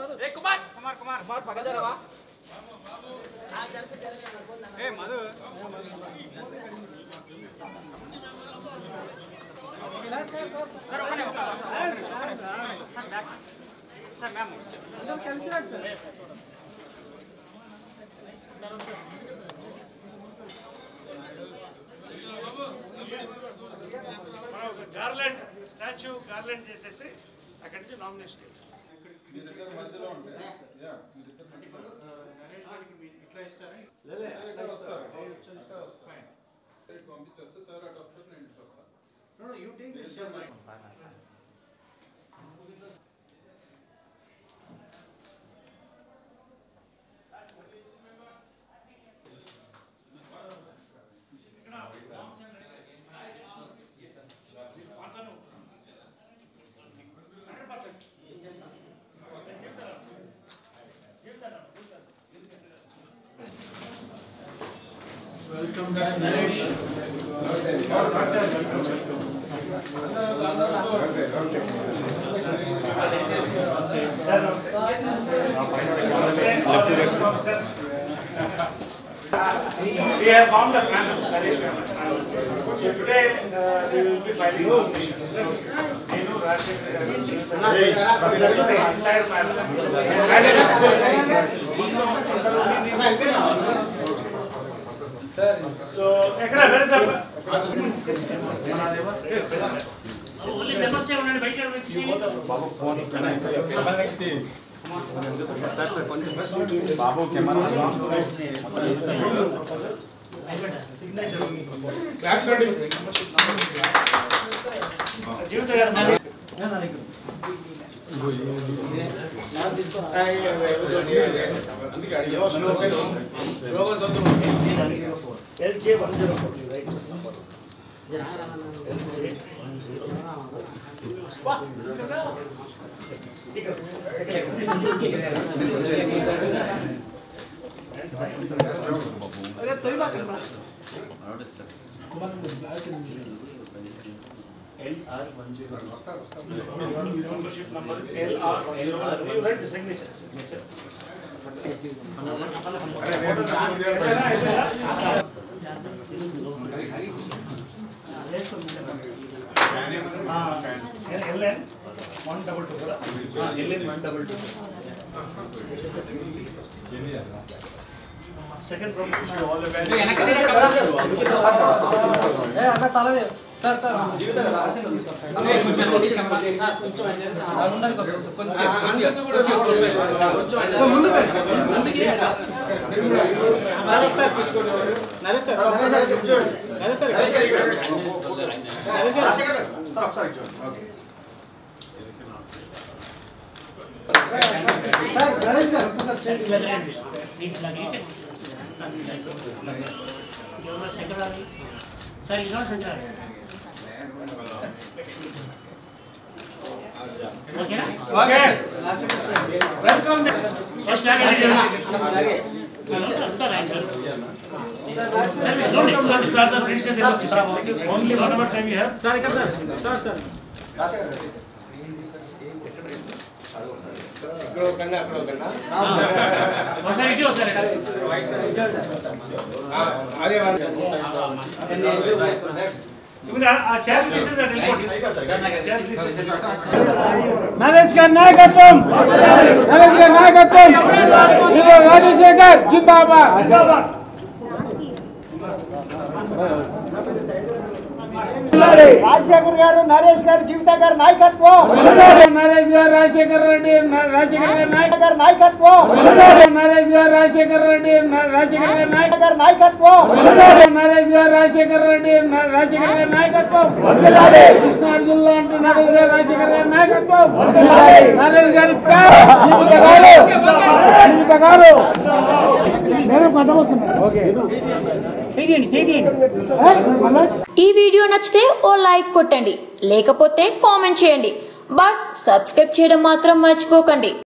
ఏ కుమార్ కుమార్ కుమార్ కుమార్ పక్క జరవా ఏ మధు సార్ ఒకనే ఒక sir back sir ma'am అందరూ కలిసి రండి సార్ మనం ఒక గార్లెండ్ స్టాచ్యూ గార్లెండ్ చేసేసి అక్కడి నుంచి నామినేషన్ మీరిద్దరు మధ్యలో ఉంటే యా మీరిద్దరు మధ్యలో ఇక్కడ వస్తారు ఇక్కడ వస్తారు ఇటు పంపించేస్తే సార్ అటు వస్తారు నేను ఇటు వస్తాను We have found the plan. So today uh, we will be filing nominations. Nenu, Rashid, uh, the entire so ఎక్కడ వెళ్తాం ఓన్లీ మెంబర్స్ ఉండండి బయట వచ్చి జీవిత గారు L J one zero four right LR one zero. Membership number is LR one zero. You write the signature. Signature. LN one double two కదా LN one double two. Second from all the best. అన్న తలదే sir sir sir Naresh గారు ఒక్కసారి చేయండి. సరే ఇలా సంచాలి ఓకేనా okay welcome first only one hour time you have sir ఇక్కడ సార్ సార్ సార్ ఒకసారి ఇటు ఒకసారి ఇప్పుడు ఆ- ఆ చైర్ తీసేసి అటు వెళ్ళిపోండి చైర్ తీసేసి నరేష్ గారి నాయకత్వం నరేష్ గారి నాయకత్వం హీరో రాజశేఖర్ జిందాబాద్ రాజశేఖర్ గారు నరేష్ గారు జీవిత గారి నాయకత్వం నరేష్ గారు రాజశేఖర్ రెడ్డి రాజశేఖర్ గారి నాయకర్ నాయకత్వం నరేష్ గారు రాజశేఖర్ రెడ్డి రాజశేఖర్ గారి నాయకర్ నాయకత్వం నరేష్ గారు రాజశేఖర్ రెడ్డి రాజశేఖర్ గారి నాయకత్వం కృష్ణార్జునులు అంటూ నరేష్ గారు రాజశేఖర్ గారి నాయకత్వం నరేష్ గారి పేరు జీవిత గారు జీవిత గారు మేడం గడ్డం వస్తుంది ఓకే ఈ వీడియో నచ్చితే ఓ లైక్ కొట్టండి లేకపోతే కామెంట్ చేయండి బట్ సబ్స్క్రైబ్ చేయడం మాత్రం మర్చిపోకండి